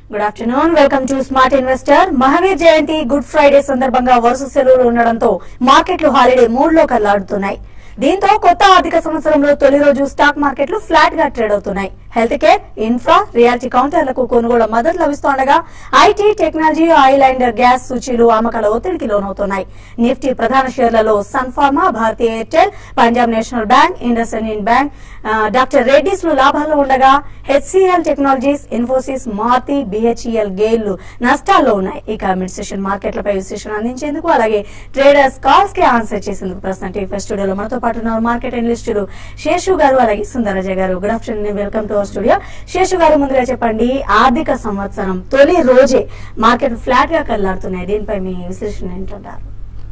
Good afternoon welcome to smart investor Mahavir Jayanti Good Friday సందర్భంగా వరుస సెలవులు ఉండడంతో మార్కెట్లు హాలిడే మూడ్లో కల్లాడుతున్నాయి దీంతో కొత్త ఆర్థిక సంవత్సరంలో తొలి రోజు స్టాక్ మార్కెట్లు ఫ్లాట్ గా ట్రేడ్ అవుతున్నాయి హెల్త్ కేర్ ఇన్ఫ్రా రియాలిటీ కౌంటర్లకు కొనుగోలు మద్దతు లభిస్తుండగా IT technology oil and gas సూచీలు అమ్మకాల ఒత్తిడికి లోనవుతున్నాయి నిఫ్టీ ప్రధాన షేర్లలో Sun Pharma Bharti Airtel Punjab National Bank IndusInd Bank ఆ, డాక్టర్ రెడ్డిస్ లు లాభాల్లో ఉండగా HCL Technologies Infosys Maruti BHEL గేళ్లు నష్టాల్లో ఉన్నాయి ఇక మిడ్ సెషన్ మార్కెట్లపై విశ్లేషణ అందించేందుకు అలాగే ట్రేడర్స్ కాల్స్ కి ఆన్సర్ చేసేందుకు ప్రస్తుతం టీవీ స్టూడియోలో మనతో పాటు ఉన్నారు మార్కెట్ అనలిస్టులు శేషు గారు అలాగే సుందరజ గారు good afternoon welcome to our studio Seshu గారు ముందుగా చెప్పండి ఆర్థిక సంవత్సరం తొలి రోజే మార్కెట్ ఫ్లాట్ గా కల్లాడుతున్నాయి దీనిపై మీ విశ్లేషణ ఏంటంటారు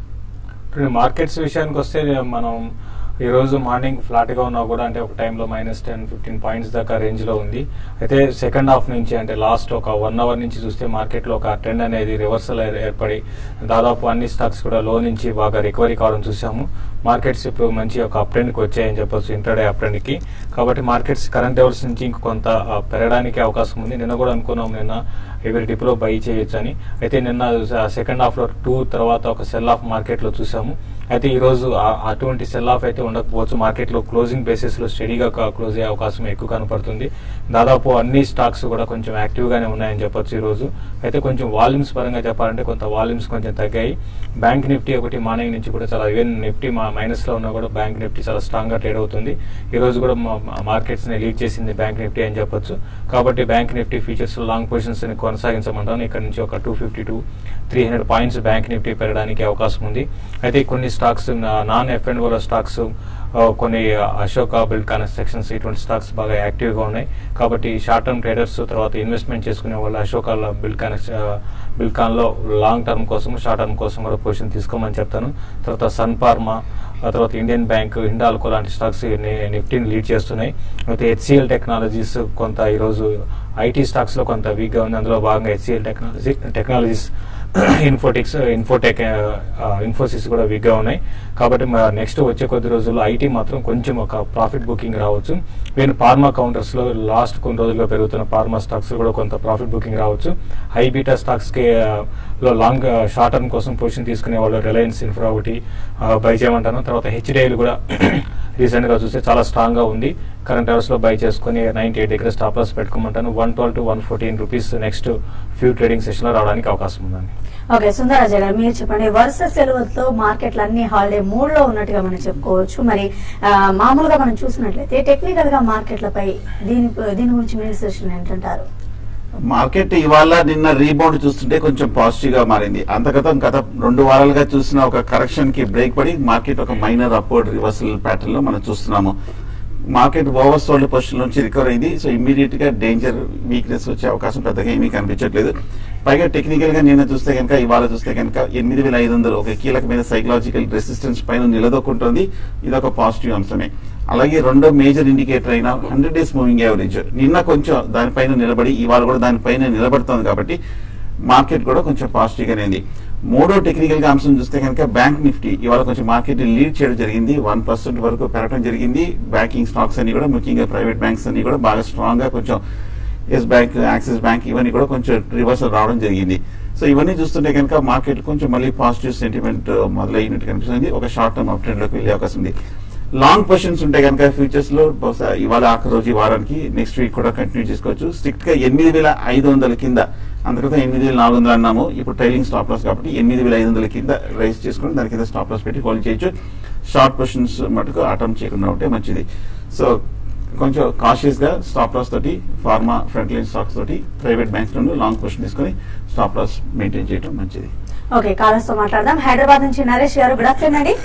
ఇప్పుడు మార్కెట్స్ విషయానికి వస్తే మనం ఈ రోజు మార్నింగ్ ఫ్లాట్ గా ఉన్నా కూడా అంటే ఒక టైంలో మైనస్ టెన్ ఫిఫ్టీన్ పాయింట్స్ దాకా రేంజ్ లో ఉంది అయితే సెకండ్ హాఫ్ నుంచి అంటే లాస్ట్ ఒక వన్ అవర్ నుంచి చూస్తే మార్కెట్ లో ఒక ట్రెండ్ అనేది రివర్సల్ ఏర్పడి దాదాపు అన్ని స్టాక్స్ కూడా లో నుంచి బాగా రికవరీ కావడం చూసాము మార్కెట్స్ ఇప్పుడు మంచి ఒక అప్ ట్రెండ్ కి వచ్చాయని చెప్పొచ్చు ఇంటర్డే అప్ ట్రెండ్ కి కాబట్టి మార్కెట్స్ కరెంట్ లెవెల్స్ నుంచి ఇంక కొంత ఆ, పెరగడానికి అవకాశం ఉంది నిన్న కూడా అనుకున్నాం నిన్న ఎవరి డిప్లో బై చేయొచ్చు అని అయితే నిన్న సెకండ్ హాఫ్ లో టూ తర్వాత ఒక సెల్ ఆఫ్ మార్కెట్ లో చూసాము అయితే ఈ రోజు ఆ- అటువంటి సెల్ ఆఫ్ అయితే ఉండకపోవచ్చు మార్కెట్ లో క్లోజింగ్ బేసిస్ లో స్టడీగా క్లోజ్ అయ్యే అవకాశం ఎక్కువ కనపడుతుంది దాదాపు అన్ని స్టాక్స్ కూడా కొంచెం యాక్టివ్ గానే ఉన్నాయని చెప్పొచ్చు ఈ రోజు అయితే కొంచెం వాల్యూమ్స్ పరంగా చెప్పాలంటే కొంత వాల్యూమ్స్ కొంచెం తగ్గాయి బ్యాంక్ నిఫ్టీ ఒకటి మార్నింగ్ నుంచి కూడా చాలా ఈవెన్ నిఫ్టీ మా మైనస్ లో ఉన్నా కూడా బ్యాంక్ నిఫ్టీ చాలా స్ట్రాంగ్ గా ట్రేడ్ అవుతుంది ఈ రోజు కూడా మార్కెట్స్ ని లీడ్ చేసింది బ్యాంక్ నిఫ్టీ అని చెప్పొచ్చు కాబట్టి bank Nifty futures long positions ని కొనసాగించమంటాను ఇక్కడ నుంచి ఒక two fifty two three hundred points bank Nifty పెరగడానికి అవకాశం ఉంది అయితే కొన్ని stocks non F and stocks ఆ, కొన్ని అశోక బిల్డ్ కన్స్ట్రక్షన్స్ ఇటువంటి స్టాక్స్ బాగా యాక్టివ్ గా ఉన్నాయి కాబట్టి షార్ట్ టర్మ్ ట్రేడర్స్ తర్వాత ఇన్వెస్ట్మెంట్ చేసుకునే వాళ్ళు అశోక బిల్డ్ కనెక్ట్ బిల్కాన్ లో లాంగ్ టర్మ్ కోసం షార్ట్ టర్మ్ కోసం కూడా పొజిషన్ తీసుకోమని చెప్తాను తర్వాత సన్ ఫార్మా ఆ తర్వాత ఇండియన్ బ్యాంక్ హిండాల్కో లాంటి స్టాక్స్ నిఫ్టీని లీడ్ చేస్తున్నాయి అయితే హెచ్సిఎల్ టెక్నాలజీస్ కొంత ఈరోజు ఐటీ స్టాక్స్ లో కొంత వీక్ గా ఉంది అందులో భాగంగా హెచ్సిఎల్ టెక్నాలజీ టెక్నాలజీస్ ఇన్ఫోటిక్స్ ఇన్ఫోటెక్ ఇన్ఫోసిస్ కూడా వీక్ గా ఉన్నాయి కాబట్టి నెక్స్ట్ వచ్చే కొద్ది రోజుల్లో ఐటీ మాత్రం కొంచెం ఒక ప్రాఫిట్ బుకింగ్ రావచ్చు నేను ఫార్మా కౌంటర్స్ లో లాస్ట్ కొన్ని రోజులుగా పెరుగుతున్న ఫార్మా స్టాక్స్ కూడా కొంత ప్రాఫిట్ బుకింగ్ రావచ్చు హై బీటా స్టాక్స్ కి ఆ, లో లాంగ్ షార్ట్ టర్మ్ కోసం పొజిషన్ తీసుకునే వాళ్ళు రిలయన్స్ ఇన్ఫ్రా ఒకటి బై చేయమంటాను తర్వాత హెచ్డిఐలు కూడా రీసెంట్ గా చూస్తే చాలా స్ట్రాంగ్ గా ఉంది కరెంట్ అవర్స్ లో బై చేసుకుని నైన్టీ ఎయిట్ దగ్గర స్టాప్ లాస్ పెట్టుకోమంటాను one twelve to one fourteen rupees next few trading session లో రావడానికి అవకాశం ఉందండి ఓకే సుందరరాజ గారు మీరు చెప్పండి వరుస సెలవులతో మార్కెట్లు అన్ని హాలిడే మూడ్ లో ఉన్నట్టుగా మనం చెప్పుకోవచ్చు మరి ఆ, మామూలుగా మనం చూసినట్లయితే టెక్నికల్ గా మార్కెట్లపై దీని దీని గురించి మీ విశ్లేషణ ఏంటంటారు మార్కెట్ ఇవాళ నిన్న రీబౌండ్ చూస్తుంటే కొంచెం పాజిటివ్ గా మారింది అంతగతం గత రెండు వారాలుగా చూసిన ఒక కరెక్షన్ కి బ్రేక్ పడి మార్కెట్ ఒక మైనర్ అప్వర్డ్ రివర్సల్ ప్యాటర్న్ లో మనం చూస్తున్నాము మార్కెట్ ఓవర్ సోల్డ్ పొజిషన్ నుంచి రికవర్ అయింది సో ఇమీడియట్ గా డేంజర్ వీక్నెస్ వచ్చే అవకాశం పెద్దగా ఏమీ కనిపించట్లేదు పైగా టెక్నికల్ గా నేను చూస్తే కనుక ఇవాళ చూస్తే కనుక ఎనిమిది వేల ఐదు వందలు ఒక కీలకమైన సైకలాజికల్ రెసిస్టెన్స్ పైన నిలదొక్కుంటుంది ఇది ఒక పాజిటివ్ అంశమే అలాగే రెండో మేజర్ ఇండికేటర్ అయిన హండ్రెడ్ డేస్ మూవింగ్ యావరేజ్ నిన్న కొంచెం దానిపైన నిలబడి ఇవాళ కూడా దానిపైన నిలబడుతోంది కాబట్టి మార్కెట్ కూడా కొంచెం పాజిటివ్ గానే ఉంది మూడో టెక్నికల్ గా అంశం చూస్తే కనుక బ్యాంక్ నిఫ్టీ ఇవాళ కొంచెం మార్కెట్ లీడ్ చేయడం జరిగింది వన్ పర్సెంట్ వరకు పెరగడం జరిగింది బ్యాంకింగ్ స్టాక్స్ అన్ని కూడా ముఖ్యంగా ప్రైవేట్ బ్యాంక్స్ అన్ని కూడా బాగా స్ట్రాంగ్ గా కొంచెం ఎస్ బ్యాంక్ యాక్సిస్ బ్యాంక్ ఇవన్నీ కూడా కొంచెం రివర్సల్ రావడం జరిగింది సో ఇవన్నీ చూస్తుంటే కనుక మార్కెట్ కొంచెం మళ్ళీ పాజిటివ్ సెంటిమెంట్ మొదలైనట్టు కనిపిస్తుంది ఒక షార్ట్ టర్మ్ అప్ ట్రెండ్ లోకి వెళ్ళే అవకాశం ఉంది లాంగ్ పొజిషన్స్ ఉంటే కనుక ఫ్యూచర్స్ లో బహుశా ఇవాళ ఆఖరి రోజు ఈ వారానికి నెక్స్ట్ వీక్ కూడా కంటిన్యూ చేసుకోవచ్చు స్ట్రిక్ట్ గా ఎనిమిది వేల ఐదు వందల కింద అందుకని ఎనిమిది వేల నాలుగు వందలు అన్నాము ఇప్పుడు ట్రైలింగ్ స్టాప్ లాస్ కాబట్టి ఎనిమిది వేల ఐదు వందల కింద రైజ్ చేసుకుని దాని కింద స్టాప్ లాస్ పెట్టి హోల్డ్ చేయొచ్చు షార్ట్ పొజిషన్స్ మటుకు అటెంప్ట్ చేయకుండా ఉంటే మంచిది సో కొంచెం కాషియస్ గా స్టాప్ లాస్ తోటి ఫార్మా ఫ్రంట్ లైన్ స్టాక్స్ తోటి ప్రైవేట్ బ్యాంక్స్ నుండి లాంగ్ పొజిషన్ తీసుకుని స్టాప్ లాస్ మెయింటైన్ చేయడం మంచిది ఓకే కాలర్స్ తో మాట్లాడదాం హైదరాబాద్ నుంచి నరేష్ గారు గుడ్ ఆఫ్టర్నూన్ అండి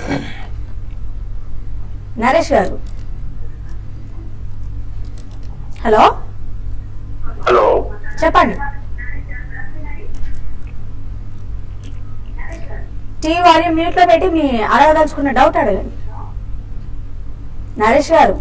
నరేష్ గారు హలో హలో చెప్పండి టీవీ వాల్యూమ్ మ్యూట్ లో పెట్టి మీ అడగదలుచుకున్న డౌట్ అడగండి నరేష్ గారు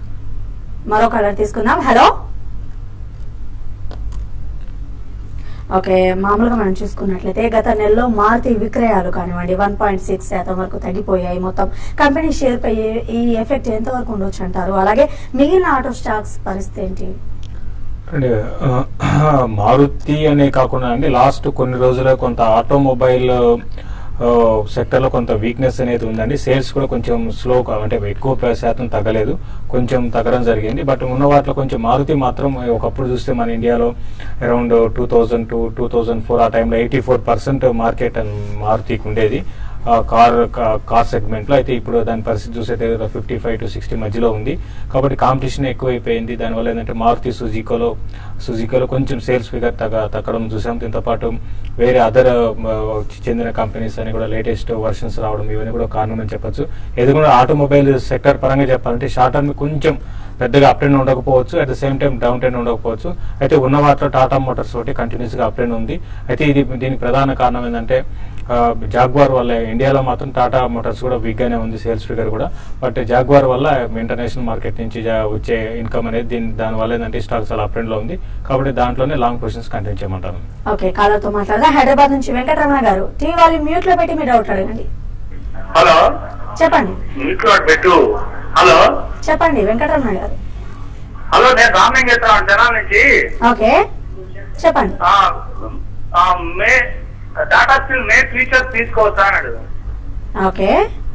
మరో కలర్ తీసుకుందాం హలో ఓకే మామూలుగా మనం చూసుకున్నట్లయితే గత నెలలో మారుతి విక్రయాలు కానివ్వండి వన్ పాయింట్ సిక్స్ శాతం వరకు తగ్గిపోయాయి మొత్తం కంపెనీ షేర్ పై ఈ ఎఫెక్ట్ ఎంత వరకు ఉండొచ్చు అంటారు అలాగే మిగిలిన ఆటో స్టాక్స్ పరిస్థితి ఏంటి అంటే ఆ, మారుతి అనే కాకుండా అండి లాస్ట్ కొన్ని రోజులుగా కొంత ఆటోమొబైల్ సెక్టర్ లో కొంత వీక్నెస్ అనేది ఉందండి సేల్స్ కూడా కొంచెం స్లో అంటే ఎక్కువ ప్ర- శాతం తగ్గలేదు కొంచెం తగ్గడం జరిగింది బట్ ఉన్న వాటిలో కొంచెం మారుతి మాత్రం ఒకప్పుడు చూస్తే మన ఇండియాలో around two thousand two two thousand four ఆ టైంలో ఎయిటీ ఫోర్ పర్సెంట్ మార్కెట్ మారుతికి ఉండేది ఆ, కార్ కా- కార్ సెగ్మెంట్ లో అయితే ఇప్పుడు దాని పరిస్థితి చూస్తే ఫిఫ్టీ ఫైవ్ టు సిక్స్టీ మధ్యలో ఉంది కాబట్టి కాంపిటీషన్ ఎక్కువైపోయింది దానివల్ల ఏంటంటే మారుతి సుజుకోలో సుజుకోలో కొంచెం సేల్స్ ఫిగర్ తగ్గ తగ్గడం చూసాం దీంతో పాటు వేరే అదర్ చెందిన కంపెనీస్ అని కూడా లేటెస్ట్ వర్షన్స్ రావడం ఇవన్నీ కూడా కారణం అని చెప్పొచ్చు ఇది కూడా ఆటోమొబైల్ సెక్టర్ పరంగా చెప్పాలంటే షార్ట్ టర్మ్ కొంచెం పెద్దగా అప్ ట్రెండ్ ఉండకపోవచ్చు at the same time down trend ఉండకపోవచ్చు అయితే ఉన్న వాటిలో టాటా మోటార్స్ ఒకటి కంటిన్యూస్ గా అప్ ట్రెండ్ ఉంది అయితే ఇది దీనికి ప్రధాన కారణం ఏంటంటే జాగ్వార్ వల్ల ఇండియాలో మాత్రం టాటా మోటార్స్ కూడా వీక్ గానే ఉంది సేల్స్ ఫిగర్ కూడా బట్ జాగ్వార్ వల్ల ఇంటర్నేషనల్ మార్కెట్ నుంచి జా- వచ్చే ఇన్కమ్ అనేది దీని దాని వల్ల ఏంటంటే స్టాక్ చాలా అప్ ట్రెండ్ లో ఉంది కాబట్టి దాంట్లోనే లాంగ్ పొజిషన్స్ కంటిన్యూ చేయమంటాను ఓకే కాలర్ తో మాట్లాడదా హైదరాబాద్ నుంచి వెంకటరమణ గారు టీవీ వాళ్ళు మ్యూట్ లో పెట్టి మీ డౌట్ అడగండి హలో చెప్పండి మీట్లో పెట్టు హలో చెప్పండి వెంకటరమణ గారు హలో నేను రామలింగ చేస్తాను జనాల నుంచి ఓకే చెప్పండి ఆ, ఆ, మే టాటా స్టీల్ మే ఫీచర్స్ తీసుకోవచ్చా అన్నాడు okay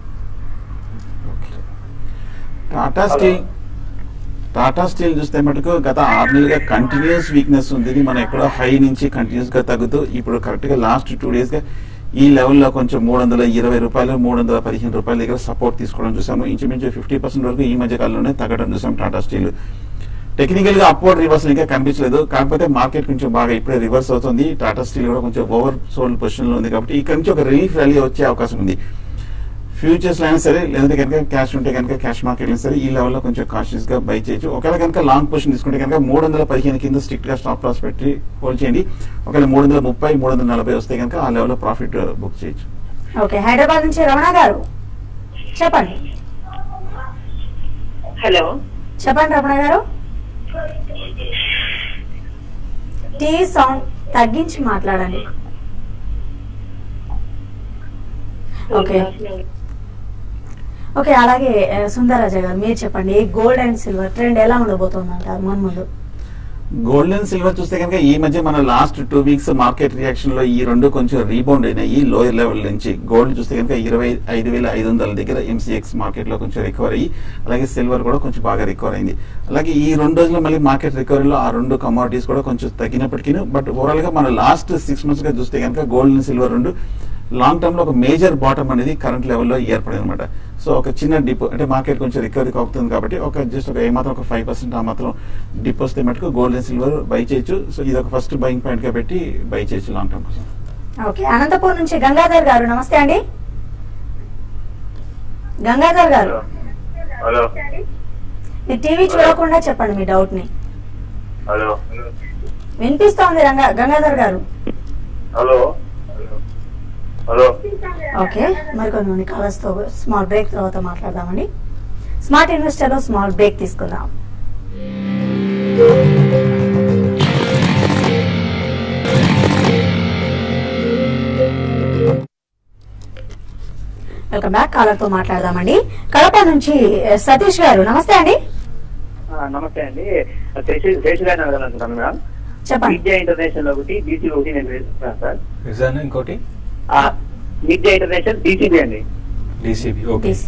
Tata steel Tata steel చూస్తే మటుకు గత ఆరు నెలలుగా కంటిన్యూస్ వీక్నెస్ ఉంది ఇది మనం ఎక్కడో హై నుంచి కంటిన్యూస్ గా తగ్గుతూ ఇప్పుడు కరెక్ట్ గా లాస్ట్ టూ డేస్ గా ఈ లెవెల్లో కొంచెం మూడు వందల ఇరవై రూపాయలు మూడు వందల పదిహేను రూపాయల దగ్గర సపోర్ట్ తీసుకోవడం చూసాము ఇంచుమించు ఫిఫ్టీ పర్సెంట్ వరకు ఈ మధ్య కాలంలోనే తగ్గడం చూసాం టాటా స్టీల్ టెక్నికల్ గా అప్వర్డ్ రివర్స్ ఇంకా కనిపించలేదు కాకపోతే మార్కెట్ కొంచెం బాగా ఇప్పుడే రివర్స్ అవుతుంది టాటా స్టీల్ కూడా కొంచెం ఓవర్ సోల్డ్ పొజిషన్ లో ఉంది కాబట్టి ఇక్కడ నుంచి ఒక రిలీఫ్ ర్యాలీ వచ్చే అవకాశం ఉంది ఫ్యూచర్స్ లో అయినా సరే లేదంటే కనుక క్యాష్ ఉంటే కనుక క్యాష్ మార్కెట్ సరే ఈ లెవెల్లో కొంచెం కాషియస్ గా బై చేయొచ్చు ఒకవేళ కనుక లాంగ్ పొజిషన్ తీసుకుంటే కనుక మూడు వందల పదిహేను కింద స్ట్రిక్ట్ గా స్టాప్ లాస్ పెట్టి హోల్డ్ చేయండి ఒకవేళ మూడు వందల ముప్పై మూడు వందల నలభై వస్తే కనుక ఆ లెవెల్లో ప్రాఫిట్ బుక్ చేయొచ్చు ఓకే హైదరాబాద్ నుంచి రమణ గారు చెప్పండి హలో చెప్పండి రమణ గారు టీవీ సౌండ్ తగ్గించి మాట్లాడండి ఓకే ఓకే అలాగే ఆ, సుందరరాజ గారు మీరు చెప్పండి గోల్డ్ అండ్ సిల్వర్ ట్రెండ్ ఎలా ఉండబోతుంది అంటారు మన ముందు గోల్డ్ అండ్ సిల్వర్ చూస్తే కనుక ఈ మధ్య మన last two weeks market reaction లో ఈ రెండు కొంచెం రీబౌండ్ అయినాయి లోయర్ లెవెల్ నుంచి గోల్డ్ చూస్తే కనుక ఇరవై ఐదు వేల ఐదు వందల దగ్గర ఎంసీఎక్స్ మార్కెట్ లో కొంచెం రికవర్ అయ్యి అలాగే సిల్వర్ కూడా కొంచెం బాగా రికవర్ అయింది అలాగే ఈ రెండు రోజుల్లో మళ్ళీ మార్కెట్ రికవరీలో ఆ రెండు కమాడిటీస్ కూడా కొంచెం తగ్గినప్పటికీ బట్ ఓవరాల్ గా మన లాస్ట్ సిక్స్ మంత్స్ గా చూస్తే కనుక గోల్డ్ అండ్ సిల్వర్ రెండు లాంగ్ టర్మ్ లో ఒక మేజర్ బాటమ్ అనేది కరెంట్ లెవెల్లో ఏర్పడింది అనమాట సో ఒక చిన్న డిప్ అంటే మార్కెట్ కొంచెం రికవరీ అవుతుంది కాబట్టి ఒక జస్ట్ ఒక ఏమాత్రం ఒక ఫైవ్ పర్సెంట్ ఆ మాత్రం డిప్ వస్తే మటుకు గోల్డ్ అండ్ సిల్వర్ బై చేయొచ్చు సో ఇది ఒక ఫస్ట్ బయింగ్ పాయింట్ గా పెట్టి బై చేయొచ్చు లాంగ్ టర్మ్ కోసం ఓకే అనంతపూర్ నుంచి గంగాధర్ గారు నమస్తే అండి గంగాధర్ గారు హలో మీరు టీవీ చూడకుండా చెప్పండి మీ డౌట్ ని హలో వినిపిస్తోంది రంగా గంగాధర్ గారు హలో హలో ఓకే మరికొన్ని కాలర్స్ తో స్మాల్ బ్రేక్ తర్వాత మాట్లాడదామండి స్మార్ట్ ఇన్వెస్టర్ లో స్మాల్ బ్రేక్ తీసుకుందాం వెల్కమ్ బ్యాక్ కాలర్ తో మాట్లాడదామండి కడప నుంచి eh, సతీష్ గారు నమస్తే అండి ఆ, నమస్తే అండి శేషు శేషు గారిని అడగాలనుకుంటాను మేడం చెప్పండి విద్యా ఇంటర్నేషనల్ ఒకటి బీసీ ఒకటి నేను వేసుకున్నాను సార్ రిజన్ ఇంకోటి ఆ, విద్యా ఇంటర్నేషనల్ బీసీబీ అండి డీసీబీ ఓకే ప్లీజ్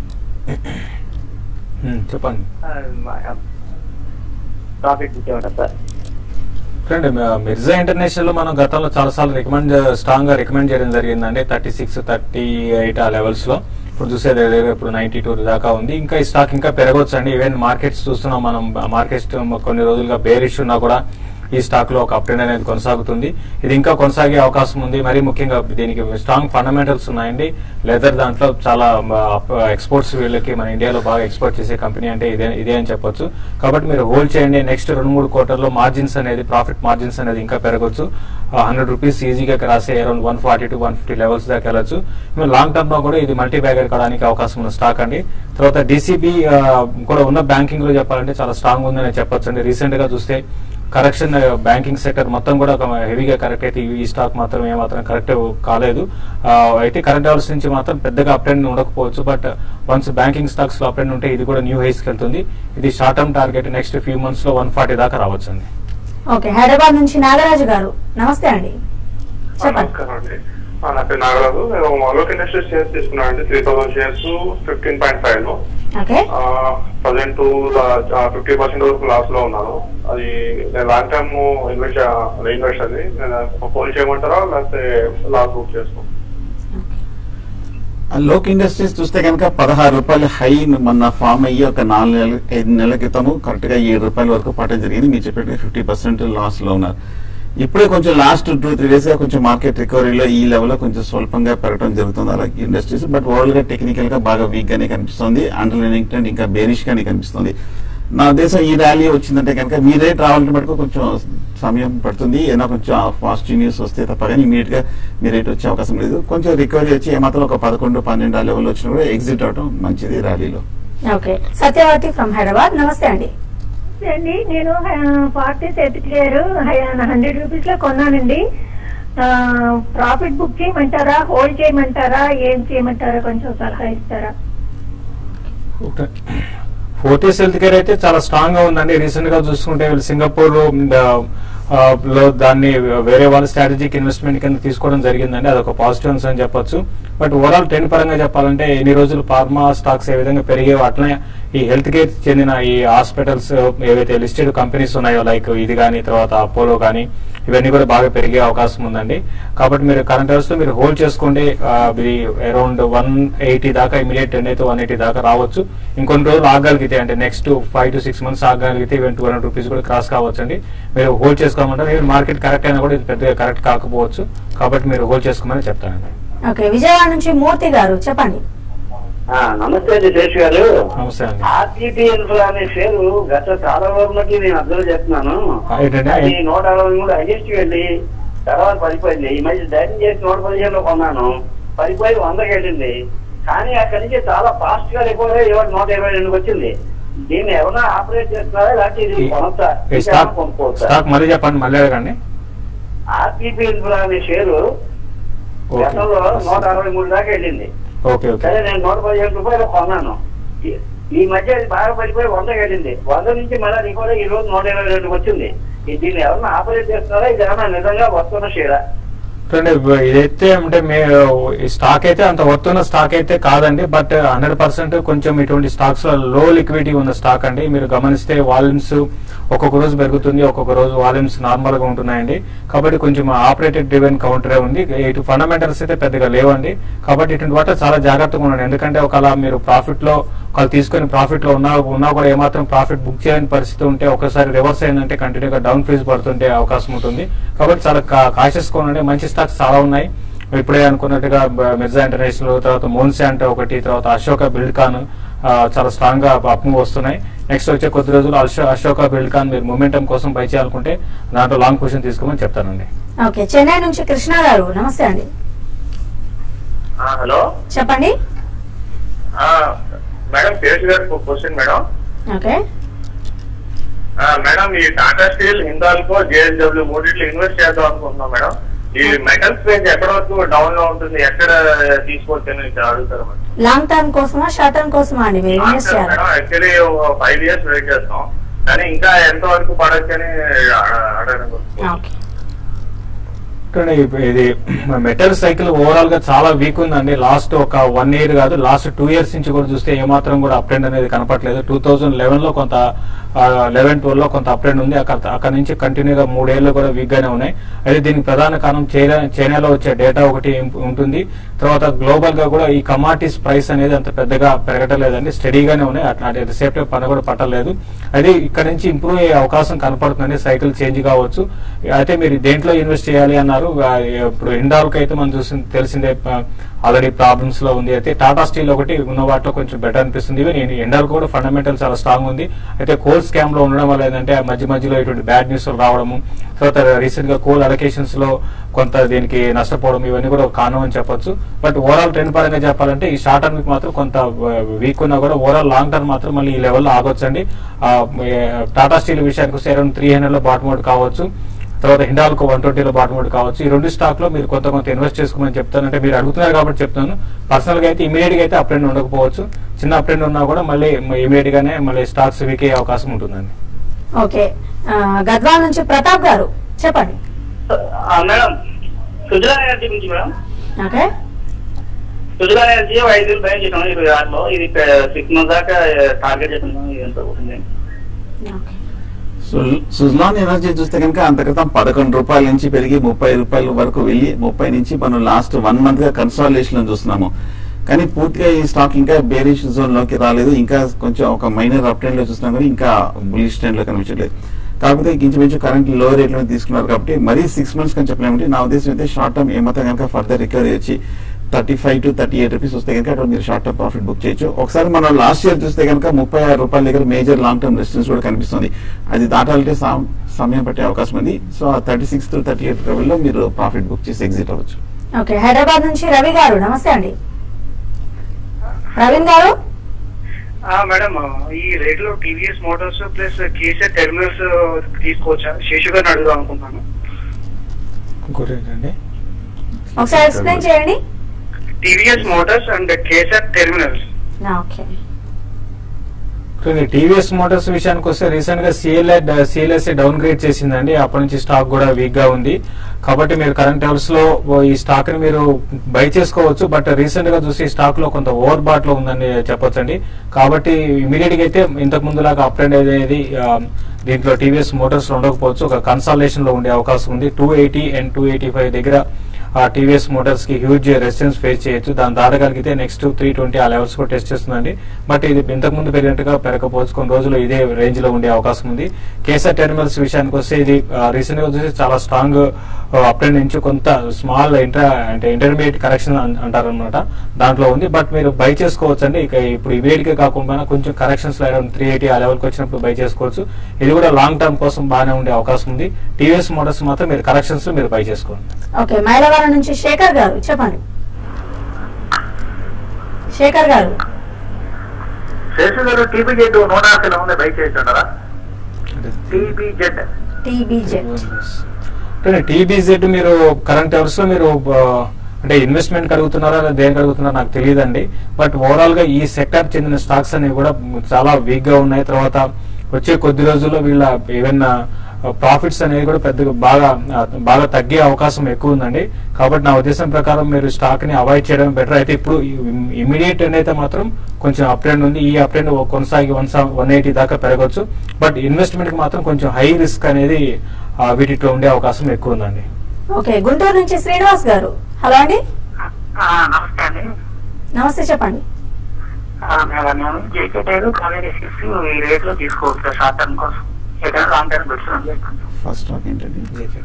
చెప్పండి ఆ, మా- ప్రాఫిట్ బుక్ ఏమంటారు సార్ ఫ్రెండ్ మిర్జా ఇంటర్నేషనల్ లో మనం గతంలో చాలా సార్లు రికమెండ్ స్ట్రాంగ్ గా రికమెండ్ చేయడం జరిగిందండి థర్టీ సిక్స్ థర్టీ ఎయిట్ ఆ లెవెల్స్ లో ఇప్పుడు చూసేది దగ్గర ఇప్పుడు నైన్టీ టూ దాకా ఉంది ఇంకా ఈ స్టాక్ ఇంకా పెరగవచ్చు అండి ఈవెన్ మార్కెట్స్ చూస్తున్నాం మనం మార్కెట్స్ కొన్ని రోజులుగా బేరిష్ ఉన్నా కూడా ఈ స్టాక్ లో ఒక అప్ ట్రెండ్ అనేది కొనసాగుతుంది ఇది ఇంకా కొనసాగే అవకాశం ఉంది మరి ముఖ్యంగా దీనికి స్ట్రాంగ్ ఫండమెంటల్స్ ఉన్నాయండి లెదర్ దాంట్లో చాలా ఎక్స్పోర్ట్స్ వీళ్ళకి మన ఇండియాలో బాగా ఎక్స్పోర్ట్ చేసే కంపెనీ అంటే ఇదే ఇదే అని చెప్పొచ్చు కాబట్టి మీరు హోల్డ్ చేయండి నెక్స్ట్ రెండు మూడు క్వార్టర్లో మార్జిన్స్ అనేది ప్రాఫిట్ మార్జిన్స్ అనేది ఇంకా పెరగచ్చు హండ్రెడ్ రూపీస్ ఈజీగా రాసే around one forty to one fifty levels దాకా వెళ్ళచ్చు మేము లాంగ్ టర్మ్ లో కూడా ఇది మల్టీ బ్యాగర్ కావడానికి అవకాశం ఉన్న స్టాక్ అండి తర్వాత డీసీబీ కూడా ఉన్న బ్యాంకింగ్ లో చెప్పాలంటే చాలా స్ట్రాంగ్ ఉందని చెప్పొచ్చు అండి రీసెంట్ గా చూస్తే కరెక్షన్ బ్యాంకింగ్ సెక్టర్ మొత్తం కూడా ఒక హెవీగా కరెక్ట్ అయితే ఈ స్టాక్ మాత్రం ఏమాత్రం కరెక్ట్ కాలేదు ఆ, అయితే కరెంట్ లెవెల్స్ నుంచి మాత్రం పెద్దగా అప్ ట్రెండ్ ఉండకపోవచ్చు బట్ వన్స్ బ్యాంకింగ్ స్టాక్స్ లో అప్ ట్రెండ్ ఉంటే ఇది కూడా న్యూ హైస్ కి వెళ్తుంది ఇది short term target next few months లో వన్ ఫార్టీ దాకా రావచ్చు అండి ఓకే హైదరాబాద్ నుంచి నాగరాజు గారు నమస్తే అండి చెప్పండి నమస్కారం అండి ఆ, నా పేరు నాగరాజు నేను అలోక్ ఇండస్ట్రీస్ షేర్స్ తీసుకున్నాను అండి three thousand shares fifteen point five లో ఓకే ప్రజెంట్ ఫిఫ్టీ పర్సెంట్ వరకు లాస్ లో ఉన్నాను అది నేను లాంగ్ టర్మ్ ఇన్వెస్ట్ ఇన్వెస్ట్ అది నేను హోల్డ్ చేయమంటారా లేకపోతే లాస్ బుక్ చేసుకో లోక్ ఇండస్ట్రీస్ చూస్తే కనుక పదహారు రూపాయలు హై మొన్న ఫామ్ అయ్యి ఒక నాలుగు నెలల ఐదు నెలల క్రితము కరెక్ట్ గా ఏడు రూపాయల వరకు పట్టడం జరిగింది మీరు చెప్పినట్టు ఫిఫ్టీ పర్సెంట్ లాస్ లో ఉన్నారు ఇప్పుడే కొంచెం లాస్ట్ టూ త్రీ డేస్ గా కొంచెం మార్కెట్ రికవరీలో ఈ లెవెల్ లో కొంచెం స్వల్పంగా పెరగడం జరుగుతుంది అలాగే ఇండస్ట్రీస్ బట్ ఓవరాల్ గా టెక్నికల్ గా బాగా వీక్ గానే కనిపిస్తుంది అండర్లైనింగ్ ట్రెండ్ ఇంకా బేరిష్ గానే కనిపిస్తుంది నా ఉద్దేశం ఈ ర్యాలీ వచ్చిందంటే కనుక మీ రేట్ రావాలంటే మటుకు కొంచెం సమయం పడుతుంది ఏదైనా కొంచెం పాజిటివ్ న్యూస్ వస్తే తప్ప కానీ ఇమీడియట్ గా మీ రేట్ వచ్చే అవకాశం లేదు కొంచెం రికవరీ వచ్చి ఏమాత్రం ఒక పదకొండు పన్నెండు ఆ లెవెల్ వచ్చినా కూడా ఎగ్జిట్ అవడం మంచిది ర్యాలీలో ఓకే సత్యవతి ఫ్రమ్ హైదరాబాద్ నమస్తే అండి అండి నేను ఫార్టీ క్లియర్ హండ్రెడ్ రూపీస్ లో కొన్నానండి ప్రాఫిట్ బుక్ చేయమంటారా హోల్డ్ చేయమంటారా ఏం చేయమంటారా కొంచెం సలహా ఇస్తారా ఫోర్టీస్ హెల్త్ కేర్ అయితే చాలా స్ట్రాంగ్ గా ఉందండి రీసెంట్ గా చూసుకుంటే వీళ్ళు సింగపూర్ ఆ, లో దాన్ని వేరే వాళ్ళ స్ట్రాటజిక్ ఇన్వెస్ట్మెంట్ కింద తీసుకోవడం జరిగిందండి అదొక పాజిటివ్ అంశం అని చెప్పొచ్చు బట్ ఓవరాల్ ట్రెండ్ పరంగా చెప్పాలంటే ఎన్ని రోజులు ఫార్మా స్టాక్స్ ఏ విధంగా పెరిగేవో అట్లనే ఈ హెల్త్ కేర్ చెందిన ఈ హాస్పిటల్స్ ఏవైతే లిస్టెడ్ కంపెనీస్ ఉన్నాయో లైక్ ఇది కానీ తర్వాత అపోలో కానీ ఇవన్నీ కూడా బాగా పెరిగే అవకాశం ఉందండి కాబట్టి మీరు కరెంట్ అవర్స్ లో మీరు హోల్డ్ చేసుకోండి ఆ, ఇది అరౌండ్ వన్ ఎయిటీ దాకా ఇమీడియట్ ట్రెండ్ అయితే వన్ ఎయిటీ దాకా రావచ్చు ఇంకొన్ని రోజులు ఆగగలిగితే అంటే next five to six months ఆగగలిగితే ఈవెన్ టూ హండ్రెడ్ రూపీస్ కూడా క్రాస్ కావచ్చు అండి మీరు హోల్డ్ చేసుకోమంటారు ఈవెన్ మార్కెట్ కరెక్ట్ అయినా కూడా ఇది పెద్దగా కరెక్ట్ కాకపోవచ్చు కాబట్టి మీరు హోల్డ్ చేసుకోమని చెప్తానండి ఓకే విజయవాడ నుంచి మూర్తి గారు చెప్పండి ఆ, నమస్తే అండి శేష్ గారు నమస్తే అండి ఆర్టీపీ ఇన్ఫ్రా అనే షేరు గత చాలా రోజుల నుంచి నేను అబ్జర్వ్ చేస్తున్నాను ఏంటండి? అది నూట అరవై మూడు హైయెస్ట్ వెళ్ళి తర్వాత పడిపోయింది ఈ మధ్య ధైర్యం చేసి నూట పదిహేను లో కొన్నాను పడిపోయి వందకి వెళ్ళింది కానీ అక్కడి నుంచి చాలా ఫాస్ట్ గా రికవర్ అయ్యి ఇవాళ నూట ఇరవై రెండుకి వచ్చింది దీన్ని ఎవరైనా ఆపరేట్ చేస్తున్నారా లేకపోతే ఇది ఈ- కొనొచ్చా ఈ స్టాక్ స్టాక్ మళ్ళీ చెప్పండి మళ్ళీ అడగండి ఆర్టీపీ ఇన్ఫ్రా అనే షేరు గతంలో నూట అరవై మూడు దాకా వెళ్ళింది ఓకే ఓకే సరే నేను నూట పదిహేను రూపాయలు కొన్నాను ఈ- ఈ మధ్య అది బాగా పడిపోయి వంద వెళ్ళింది వంద నుంచి మళ్ళీ రికవర్ ఈ రోజు నూట ఇరవై రెండుకి వచ్చింది ఈ దీన్ని ఎవరన్నా ఆపరేట్ చేస్తున్నారా ఇది ఏమన్నా నిజంగా వస్తున్న షేరా చూడండి ఇదైతే అంటే మే ఈ స్టాక్ అయితే అంత వర్తున్న స్టాక్ అయితే కాదండి బట్ హండ్రెడ్ పర్సెంట్ కొంచెం ఇటువంటి స్టాక్స్ లో లో లిక్విడిటీ ఉన్న స్టాక్ అండి మీరు గమనిస్తే వాల్యూమ్స్ ఒక్కొక్క రోజు పెరుగుతుంది ఒక్కొక్క రోజు వాల్యూమ్స్ నార్మల్ గా ఉంటున్నాయండి కాబట్టి కొంచెం ఆపరేటెడ్ డ్రివెన్ కౌంటరే ఉంది ఇటు ఫండమెంటల్స్ అయితే పెద్దగా లేవండి కాబట్టి ఇటువంటి వాటి చాలా జాగ్రత్తగా ఉండండి ఎందుకంటే ఒకవేళ మీరు ప్రాఫిట్ లో ఒకవేళ తీసుకొని ప్రాఫిట్ లో ఉన్నా ఉన్నా కూడా ఏమాత్రం ప్రాఫిట్ బుక్ చేయని పరిస్థితి ఉంటే ఒకసారి రివర్స్ అయిందంటే కంటిన్యూగా డౌన్ ఫీజ్ పడుతుంటే అవకాశం ఉంటుంది కాబట్టి చాలా కాషియస్ గా ఉండండి మంచి స్టాక్స్ చాలా ఉన్నాయి ఇప్పుడే అనుకున్నట్టుగా బ- మిర్జా ఇంటర్నేషనల్ తర్వాత మోన్శాంట్ ఒకటి తర్వాత అశోక బిల్డ్కాన్ ఆ, చాలా స్ట్రాంగ్ గా అప్ మూవ్ వస్తున్నాయి నెక్స్ట్ వచ్చే కొద్ది రోజులు అశో- అశోక బిల్డ్కాన్ మీరు మొమెంటం కోసం బై చేయాలనుకుంటే దాంట్లో లాంగ్ పొజిషన్ తీసుకోమని చెప్తానండి ఓకే చెన్నై నుంచి కృష్ణ గారు నమస్తే అండి హలో చెప్పండి మేడం శేష్ గారు క్వశ్చన్ మేడం ఓకే ఆ, మేడం ఈ టాటా స్టీల్ హిందాల్కో జేఎస్డబ్ల్యూ మూడిట్లో ఇన్వెస్ట్ చేద్దాం అనుకుంటున్నాం మేడం ఈ మెటల్స్ రేంజ్ ఎక్కడ వరకు డౌన్ లో ఉంటుంది ఎక్కడ తీసుకోవచ్చు అని అడుగుతారు మేడం లాంగ్ టర్మ్ కోసమా షార్ట్ టర్మ్ కోసమా అండి మీరు ఇన్వెస్ట్ చేయాలి madam actually five years wait చేస్తాం కానీ ఇంకా ఎంత వరకు పడచ్చు అని అడగడం ఓకే చూడండి, ఇప్పు- ఇది మెటల్ సైకిల్ ఓవరాల్ గా చాలా వీక్ ఉందండి లాస్ట్ ఒక వన్ ఇయర్ కాదు లాస్ట్ టూ ఇయర్స్ నుంచి కూడా చూస్తే ఏమాత్రం కూడా అప్ ట్రెండ్ అనేది కనపట్లేదు టూ థౌజండ్ లెవెన్ లో కొంత లెవెన్ ట్వెల్వ్ లో కొంత అప్ ట్రెండ్ ఉంది అక్కడ అక్కడ నుంచి కంటిన్యూగా మూడేళ్లు కూడా వీక్ గానే ఉన్నాయి అయితే దీనికి ప్రధాన కారణం చైనా చైనాలో వచ్చే డేటా ఒకటి ఇం- ఉంటుంది తర్వాత గ్లోబల్ గా కూడా ఈ కమాడిటీస్ ప్రైస్ అనేది అంత పెద్దగా పెరగటలేదండి స్టడీగానే ఉన్నాయి అట్లా అట్ సేఫ్ టైం పని కూడా పట్టలేదు అయితే ఇక్కడ నుంచి ఇంప్రూవ్ అయ్యే అవకాశం కనపడుతుందండి సైకిల్ చేంజ్ కావచ్చు అయితే మీరు దేంట్లో ఇన్వెస్ట్ చేయాలి అన్నారు ఉన్నారు ఆ, ఇప్పుడు హిండాల్కి అయితే మనం చూసి తెలిసిందే ఆల్రెడీ ప్రాబ్లమ్స్ లో ఉంది అయితే టాటా స్టీల్ ఒకటి ఉన్న వాటిలో కొంచెం బెటర్ అనిపిస్తుంది ఈవెన్ హిండాల్ కూడా ఫండమెంటల్ చాలా స్ట్రాంగ్ ఉంది అయితే కోల్ స్కామ్ లో ఉండడం వల్ల ఏంటంటే ఆ మధ్య మధ్యలో ఇటువంటి బ్యాడ్ న్యూస్ రావడము తర్వాత రీసెంట్ గా కోల్ అలొకేషన్స్ లో కొంత దీనికి నష్టపోవడం ఇవన్నీ కూడా ఒక కారణం అని చెప్పొచ్చు బట్ ఓవరాల్ ట్రెండ్ పరంగా చెప్పాలంటే ఈ షార్ట్ టర్మ్ మాత్రం కొంత వీక్ ఉన్నా కూడా ఓవరాల్ లాంగ్ టర్మ్ మాత్రం మళ్ళీ ఈ లెవెల్లో ఆగొచ్చండి ఆ, ఏ, టాటా స్టీల్ విషయానికి వస్తే అరౌండ్ త్రీ హండ్రెడ్ లో బాటమ్ అవుట్ కావచ్చు తర్వాత హిండాల్కో వన్ ట్వంటీలో బాటమ్ అవుట్ కావచ్చు ఈ రెండు స్టాక్ లో మీరు కొంత కొంత ఇన్వెస్ట్ చేసుకోమని చెప్తాను అంటే మీరు అడుగుతున్నారు కాబట్టి చెప్తాను పర్సనల్ గా అయితే ఇమీడియట్ గా అయితే అప్ ట్రెండ్ ఉండకపోవచ్చు చిన్న అప్ ట్రెండ్ ఉన్నా కూడా మళ్ళీ ఇమీడియట్ గానే మళ్ళీ స్టాక్స్ వీక్ అయ్యే అవకాశం ఉంటుందండి ఓకే ఆ, గద్వాల నుంచి ప్రతాప్ గారు చెప్పండి ఆ, మేడం సుజలా ఎనర్జీ గురించి మేడం ఓకే సుజలా ఎనర్జీ ఐదు వేలు బయట చేసాము ఇరవై ఆరులో ఇది సిక్స్ మంత్స్ దాకా టార్గెట్ చేస్తున్నాం ఇది ఎంత అవుతుంది ఓకే సు- సుజలాన్ ఎనర్జీ చూస్తే కనుక అంత క్రితం పదకొండు రూపాయల నుంచి పెరిగి ముప్పై రూపాయల వరకు వెళ్ళి ముప్పై నుంచి మనం లాస్ట్ వన్ మంత్ గా కన్సాలిడేషన్ చూస్తున్నాము కానీ పూర్తిగా ఈ స్టాక్ ఇంకా బేరిష్ జోన్ లోకి రాలేదు ఇంకా కొంచెం ఒక మైనర్ అప్ ట్రెండ్ లో చూస్తున్నాం కానీ ఇంకా బులిష్ ట్రెండ్ లో కనిపించట్లేదు కాకపోతే ఇంచుమించు కరెంట్ లో రేట్ లో తీసుకున్నారు కాబట్టి మరీ సిక్స్ మంత్స్ అని చెప్పలేమంటే నా ఉద్దేశం అయితే షార్ట్ టర్మ్ ఏమాత్రం కనుక ఫర్దర్ రికవరీ వచ్చి thirty five to thirty eight rupees వస్తే కనుక అక్కడ మీరు షార్ట్ టర్మ్ ప్రాఫిట్ బుక్ చేయొచ్చు ఒకసారి మనం లాస్ట్ ఇయర్ చూస్తే కనుక ముప్పై ఆరు రూపాయల దగ్గర మేజర్ లాంగ్ టర్మ్ రెసిస్టెన్స్ కూడా కనిపిస్తుంది అది దాటాలంటే సా- సమయం పట్టే అవకాశం ఉంది సో ఆ thirty six to thirty eight లెవెల్లో మీరు ప్రాఫిట్ బుక్ చేసి ఎగ్జిట్ అవ్వచ్చు ఓకే హైదరాబాద్ నుంచి రవి గారు నమస్తే అండి రవీన్ గారు ఆ, మేడం ఈ రేట్ లో TVS Motors plus KCR terminals తీసుకోవచ్చా శేషు గారిని అడుగుదాం అనుకుంటున్నాను ఇంకోటి ఏంటండి ఒకసారి ఎక్స్ప్లెయిన్ చేయండి TVS Motors and KCR terminals okay TVS Motors విషయానికి వస్తే రీసెంట్ గా సిఎల్ఐ సిఎల్ఎస్ఏ డౌన్ గ్రేడ్ చేసిందండి అప్పటి నుంచి స్టాక్ కూడా వీక్ గా ఉంది కాబట్టి మీరు కరెంట్ లెవెల్స్ లో ఓ ఈ స్టాక్ ని మీరు బై చేసుకోవచ్చు బట్ రీసెంట్ గా చూసి స్టాక్ లో కొంత ఓవర్ బాట్ లో ఉందని చెప్పొచ్చండి కాబట్టి ఇమీడియట్ గా అయితే ఇంతకు ముందు లాగా అప్ ట్రెండ్ అనేది ఆ, దీంట్లో టీవీఎస్ మోటార్స్ లో ఉండకపోవచ్చు ఒక కన్సల్టేషన్ లో ఉండే అవకాశం ఉంది two eighty and two eighty five దగ్గర ఆ టీవీఎస్ మోటార్స్ కి హ్యూజ్ రెసిస్టెన్స్ ఫేస్ చేయొచ్చు దాని దాటగలిగితే నెక్స్ట్ త్రీ ట్వంటీ ఆ లెవెల్స్ కూడా టెస్ట్ చేస్తుందండి బట్ ఇది ఇంతకు ముందు పెరిగినట్టుగా పెరగకపోవచ్చు కొన్ని రోజులు ఇదే రేంజ్ లో ఉండే అవకాశం ఉంది కేసర్ టెర్మినల్స్ విషయానికి వస్తే ఇది రీసెంట్ గా చూసి చాలా స్ట్రాంగ్ అప్ ట్రెండ్ నుంచి కొంత స్మాల్ ఇంటర్ అంటే ఇంటర్మీడియట్ కరెక్షన్ అంటారు అనమాట దాంట్లో ఉంది బట్ మీరు బై చేసుకోవచ్చు అండి ఇక ఇప్పుడు ఇమీడియట్ గా కాకుండా కొంచెం కరెక్షన్స్ త్రీ ఎయిటీ ఆ లెవెల్కి వచ్చినప్పుడు బై చేసుకోవచ్చు ఇది కూడా లాంగ్ టర్మ్ కోసం బాగానే ఉండే అవకాశం ఉంది టీవీఎస్ మోటార్స్ మాత్రం మీరు కరెక్షన్స్ మీరు బై చేసుకోండి ఓకే మైలవరం నుంచి శేఖర్ గారు చెప్పండి శేఖర్ గారు శేషు గారు టీబీ జెడ్ నూట యాభై ఉంది బయట చేస్తుంటారా టీబీ జెడ్ టీబీజే టీబీజెడ్ మీరు కరెంట్ అవర్స్ లో మీరు ఆ, అంటే ఇన్వెస్ట్మెంట్ కలుగుతున్నారా లేదా దేనికి కలుగుతున్నారా నాకు తెలియదండి బట్ ఓవరాల్ గా ఈ సెక్టర్ చెందిన స్టాక్స్ అనేవి కూడా చాలా వీక్ గా ఉన్నాయి తర్వాత వచ్చే కొద్ది రోజుల్లో వీళ్ళ ఈవెన్ ప్రాఫిట్స్ అనేవి కూడా పెద్దగా బాగా ఆ, బాగా తగ్గే అవకాశం ఎక్కువ ఉందండి కాబట్టి నా ఉద్దేశం ప్రకారం మీరు స్టాక్ ని అవాయిడ్ చేయడం బెటర్ అయితే ఇప్పుడు ఇమీడియట్ అయితే మాత్రం కొంచెం అప్ ట్రెండ్ ఉంది ఈ అప్ ట్రెండ్ కొనసాగి వన్ వన్ ఎయిటీ దాకా పెరగవచ్చు బట్ ఇన్వెస్ట్మెంట్ కి మాత్రం కొంచెం హై రిస్క్ అనేది ఆ, వీటిలో ఉండే అవకాశం ఎక్కువ ఉందండి ఓకే గుంటూరు నుంచి శ్రీనివాస్ గారు హలో అండి నమస్తే అండి నమస్తే చెప్పండి మేడం నేను జేకేటైర్ కాలేజీ సిక్స్ ఈ రేట్ లో తీసుకోవచ్చు షార్ట్ టర్మ్ కోసం ఏదైనా లాంగ్ టర్మ్ పెట్టుకుని ఫస్ట్ స్టాక్ ఏంటండి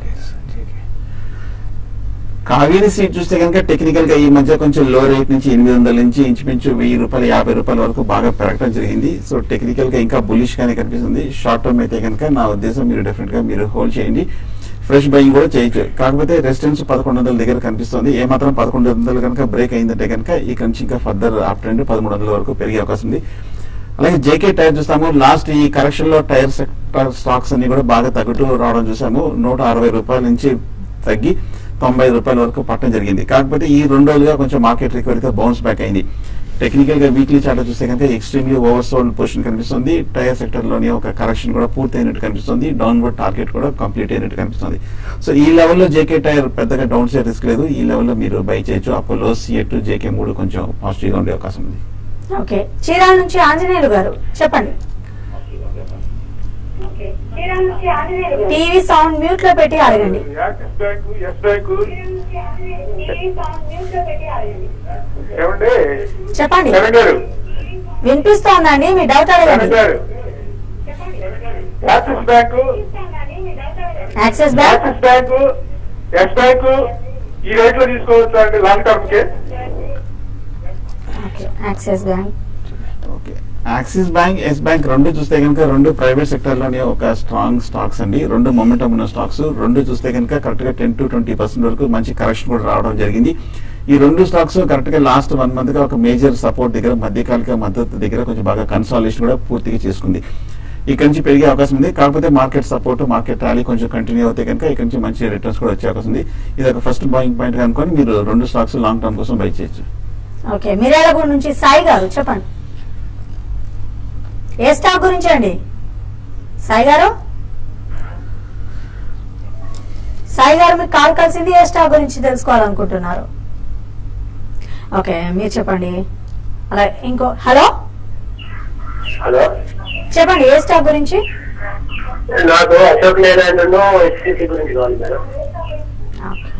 కావేరీ సీట్ చూస్తే కనుక టెక్నికల్ గా ఈ మధ్య కొంచెం లో రేట్ నుంచి ఎనిమిది వందల నుంచి ఇంచుమించు వెయ్యి రూపాయలు యాభై రూపాయల వరకు బాగా పెరగడం జరిగింది సో టెక్నికల్ గా ఇంకా బులిష్ గానే కనిపిస్తుంది షార్ట్ టర్మ్ అయితే కనుక నా ఉద్దేశం మీరు డెఫినెట్ గా మీరు హోల్డ్ చేయండి ఫ్రెష్ బయింగ్ కూడా చేయొచ్చు కాకపోతే రెసిడెన్స్ పదకొండు వందల దగ్గర కనిపిస్తుంది ఏ మాత్రం పదకొండు వందలు కనుక బ్రేక్ అయిందంటే కనుక ఇక్కడ నుంచి ఇంకా ఫర్దర్ అప్ ట్రెండ్ పదమూడు వందల వరకు పెరిగే అవకాశం ఉంది అలాగే జేకే టైర్ చూస్తాము లాస్ట్ ఈ కరెక్షన్ లో టైర్ సెక్టర్ స్టాక్స్ అన్ని కూడా బాగా తగ్గుతూ రావడం చూసాము నూట అరవై రూపాయల నుంచి తగ్గి తొంభై రూపాయల వరకు పట్టడం జరిగింది కాకపోతే ఈ రెండు రోజులుగా కొంచెం మార్కెట్ రికవరీతో బౌన్స్ బ్యాక్ అయింది టెక్నికల్ గా వీక్లీ చార్ట్ చూస్తే కనుక ఎక్స్ట్రీమ్లీ ఓవర్ సోల్డ్ పొజిషన్ కనిపిస్తుంది టైర్ సెక్టర్ లోని ఒక కరెక్షన్ కూడా పూర్తి అయినట్టు కనిపిస్తుంది డౌన్వర్డ్ టార్గెట్ కూడా కంప్లీట్ అయినట్టు కనిపిస్తుంది సో ఈ లెవెల్లో జేకే టైర్ పెద్దగా డౌన్ సైడ్ రిస్క్ లేదు ఈ లెవెల్లో మీరు బై చేయొచ్చు అపోలో సిఎట్ జేకే మూడు కొంచెం పాజిటివ్ గా ఉండే అవకాశం ఉంది ఓకే చీరాల నుంచి ఆంజనేయులు గారు చెప్పండి టీవీ సౌండ్ మ్యూట్ లో పెట్టి అడగండి ఎస్ బ్యాంకు ఏమండి చెప్పండి జగన్ గారు వినిపిస్తోందండి మీ డౌట్ జగన్ అడగండి గారు Axis Bank Axis Bank Axis Bank Yes Bank ఈ రేట్ లో తీసుకోవచ్చు అండి లాంగ్ టర్మ్ కి okay Axis Bank okay Axis Bank Yes Bank రెండు చూస్తే కనుక రెండు ప్రైవేట్ సెక్టర్ లోని ఒక స్ట్రాంగ్ స్టాక్స్ అండి రెండు మొమెంటం ఉన్న స్టాక్స్ రెండు చూస్తే కనుక కరెక్ట్ గా టెన్ టు ట్వంటీ పర్సెంట్ వరకు మంచి కరెక్షన్ కూడా రావడం జరిగింది ఈ రెండు స్టాక్స్ కరెక్ట్ గా లాస్ట్ వన్ మంత్ గా ఒక మేజర్ సపోర్ట్ దగ్గర మధ్యకాలిక మద్దతు దగ్గర కొంచెం బాగా కన్సాలేషన్ కూడా పూర్తిగా చేసుకుంది ఇక్కడ నుంచి పెరిగే అవకాశం ఉంది కాకపోతే మార్కెట్ సపోర్ట్ మార్కెట్ ర్యాలీ కొంచెం కంటిన్యూ అవుతే కనుక ఇక్కడ నుంచి మంచి రిటర్న్స్ కూడా వచ్చే అవకాశం ఉంది ఇది ఒక ఫస్ట్ బాయింగ్ పాయింట్ అనుకొని మీరు రెండు స్టాక్స్ లాంగ్ టర్మ్ కోసం బై చేయొచ్చు ఓకే మిర్యాలగూడ నుంచి సాయి గారు చెప్పండి ఏ స్టాక్ గురించి అండి సాయి గారు సాయి గారు మీకు కాల్ కలిసింది ఏ స్టాక్ గురించి తెలుసుకోవాలనుకుంటున్నారు ఓకే మీరు చెప్పండి అలా ఇంకో హలో హలో చెప్పండి ఏ స్టాక్ గురించి నాకు అశోక్ లేలాండ్ హెచ్సిసి గురించి కావాలి మేడం ఓకే.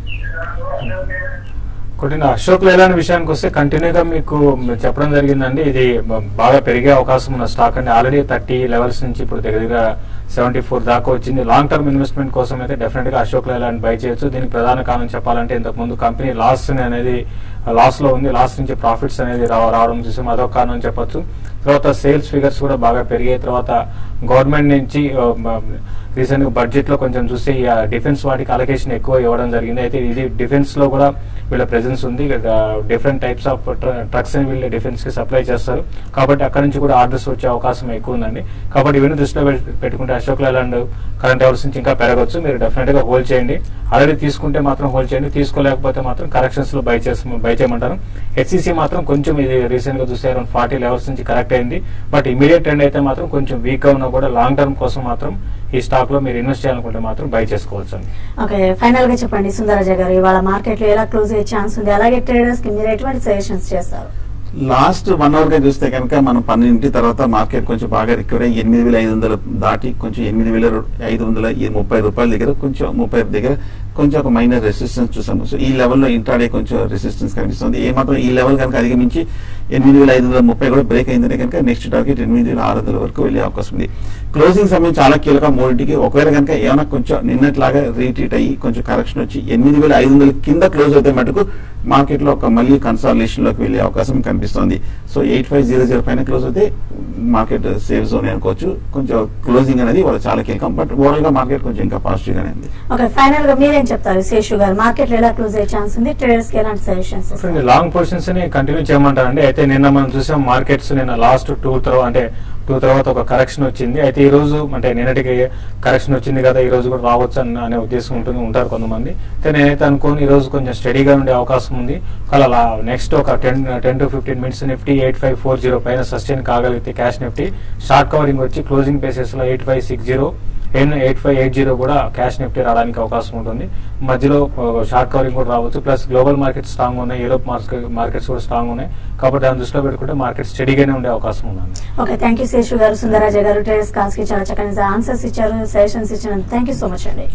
కొట్టిన అశోక్ లేలాండ్ విషయానికి వస్తే కంటిన్యూగా మీకు చెప్పడం జరిగిందండి ఇది బ- బాగా పెరిగే అవకాశం ఉన్న స్టాక్ అండి ఆల్రెడీ థర్టీ లెవెల్స్ నుంచి ఇప్పుడు దగ్గర దగ్గర సెవెంటీ ఫోర్ దాకా వచ్చింది లాంగ్ టర్మ్ ఇన్వెస్ట్మెంట్ కోసం అయితే డెఫినెట్ గా అశోక్ లేలాండ్ బై చేయొచ్చు దీనికి ప్రధాన కారణం చెప్పాలంటే ఇంతకు ముందు కంపెనీ లాస్ అనేది లాస్ లో ఉంది లాస్ నుంచి ప్రాఫిట్స్ అనేది రావ- రావడం చూసాం అదొక కారణం చెప్పొచ్చు తర్వాత సేల్స్ ఫిగర్స్ కూడా బాగా పెరిగాయి తర్వాత గవర్నమెంట్ నుంచి రీసెంట్ గా బడ్జెట్ లో కొంచెం చూస్తే డిఫెన్స్ వాటికి అలొకేషన్ ఎక్కువ ఇవ్వడం జరిగింది అయితే ఇది డిఫెన్స్ లో కూడా వీళ్ళ ప్రెజెన్స్ ఉంది డిఫరెంట్ టైప్స్ ఆఫ్ ట్రక్స్ ని వీళ్ళు డిఫెన్స్ కి సప్లై చేస్తారు కాబట్టి అక్కడ నుంచి కూడా ఆర్డర్స్ వచ్చే అవకాశం ఎక్కువ ఉందండి కాబట్టి ఇవన్నీ దృష్టిలో పెట్- పెట్టుకుంటే అశోక్ లేలాండ్ కరెంట్ లెవెల్స్ నుంచి ఇంకా పెరగచ్చు మీరు డెఫినెట్ గా హోల్డ్ చేయండి ఆల్రెడీ తీసుకుంటే మాత్రం హోల్డ్ చేయండి తీసుకోలేకపోతే మాత్రం కరెక్షన్స్ లో బై చేసి బై చేయమంటారు హెచ్సిసి మాత్రం కొంచెం ఇది రీసెంట్ గా చూస్తే అరౌండ్ ఫార్టీ లెవెల్స్ నుంచి కరెక్ట్ అయింది బట్ ఇమీడియట్ ట్రెండ్ అయితే మాత్రం కొంచెం వీక్ గా ఉన్నా కూడా లాంగ్ టర్మ్ కోసం మాత్రం ఈ స్టాక్ లో మీరు ఇన్వెస్ట్ చేయాలనుకుంటే మాత్రం బై చేసుకోవచ్చు అండి ఓకే ఫైనల్ గా చెప్పండి సుందరరాజ గారు ఇవాళ మార్కెట్ లో ఎలా క్లోజ్ అయ్యే ఛాన్స్ ఉంది అలాగే ట్రేడర్స్ కి మీరు ఎటువంటి సజెషన్స్ చేస్తారు లాస్ట్ వన్ అవర్ గా చూస్తే కనుక మనం పన్నెండింటి తర్వాత మార్కెట్ కొంచెం బాగా రికవర్ అయ్యి ఎనిమిది వేల ఐదు వందలు దాటి కొంచెం ఎనిమిది వేల ఐదు వందల ఈ ముప్పై రూపాయల దగ్గర కొంచెం ముప్పై దగ్గర కొంచెం ఒక మైనర్ రెసిస్టెన్స్ చూసాము సో ఈ లెవెల్లో ఇంట్రాడే కొంచెం రెసిస్టెన్స్ కనిపిస్తుంది ఏ మాత్రం ఈ లెవెల్ కనుక అధిగమించి ఎనిమిది వేల ఐదు వందల ముప్పై కూడా బ్రేక్ అయిందంటే కనుక నెక్స్ట్ టార్గెట్ ఎనిమిది వేల ఆరు వందల వరకు వెళ్ళే అవకాశం ఉంది క్లోజింగ్ సమయం చాలా కీలకం మూడింటికి ఒకవేళ కనుక ఏమైనా కొంచెం నిన్నట్లాగా రీట్రీట్ అయ్యి కొంచెం కరెక్షన్ వచ్చి ఎనిమిది వేల ఐదు వందల కింద క్లోజ్ అయితే మటుకు మార్కెట్ లో ఒక మళ్ళీ కన్సాలేషన్ లోకి వెళ్ళే అవకాశం కనిపిస్తుంది so eight five zero zero పైన క్లోజ్ అయితే మార్కెట్ సేఫ్ జోన్ అనుకోవచ్చు కొంచెం క్లోజింగ్ అనేది వాళ్ళు చాలా కీలకం బట్ ఓవరాల్ గా మార్కెట్ కొంచెం ఇంకా పాజిటివ్ గానే ఉంది ఓకే ఫైనల్ గా మీరేం చెప్తారు శేషు గారు మార్కెట్ లో ఎలా క్లోజ్ అయ్యే ఛాన్స్ ఉంది ట్రేడర్స్ కి ఎలాంటి సజెషన్స్ చూడండి లాంగ్ పొజిషన్స్ ని కంటిన్యూ చేయమంటారండి అయితే నిన్న మనం చూసాం మార్కెట్స్ నిన్న లాస్ట్ టూ తర్వాత అంటే టూ తర్వాత ఒక కరెక్షన్ వచ్చింది అయితే ఈ రోజు అంటే నిన్నటికి కరెక్షన్ వచ్చింది కదా ఈ రోజు కూడా రావచ్చు అన్న అనే ఉద్దేశం ఉంటుంది ఉంటారు కొంతమంది అయితే నేనైతే అనుకోని ఈ రోజు కొంచెం స్టడీగా ఉండే అవకాశం ఉంది అలా నెక్స్ట్ ఒక ten ten to fifteen minutes Nifty eight five four zero పైన సస్టైన్ కాగలిగితే క్యాష్ నిఫ్టీ షార్ట్ కవరింగ్ వచ్చి క్లోజింగ్ బేసిస్ లో eight five six zero and eight five eight zero కూడా క్యాష్ నిఫ్టీ రావడానికి అవకాశం ఉంటుంది మధ్యలో షార్ట్ కవరింగ్ కూడా రావచ్చు ప్లస్ గ్లోబల్ మార్కెట్ స్ట్రాంగ్ ఉన్నాయి యూరోప్ మార్కెట్స్ కూడా స్ట్రాంగ్ ఉన్నాయి కాబట్టి దాన్ని దృష్టిలో పెట్టుకుంటే మార్కెట్ స్టడీగానే ఉండే అవకాశం ఉంది ఓకే థ్యాంక్ యూ శేషు గారు సుందరాజ గారు ట్రేడర్స్ కాల్స్ కి చాలా చక్కని ఆన్సర్స్ ఇచ్చారు సజెషన్స్ ఇచ్చినందుకు థ్యాంక్ యూ సో మచ్ అండి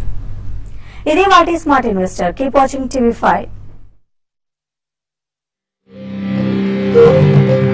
ఇది వాటి smart investor keep watching TV five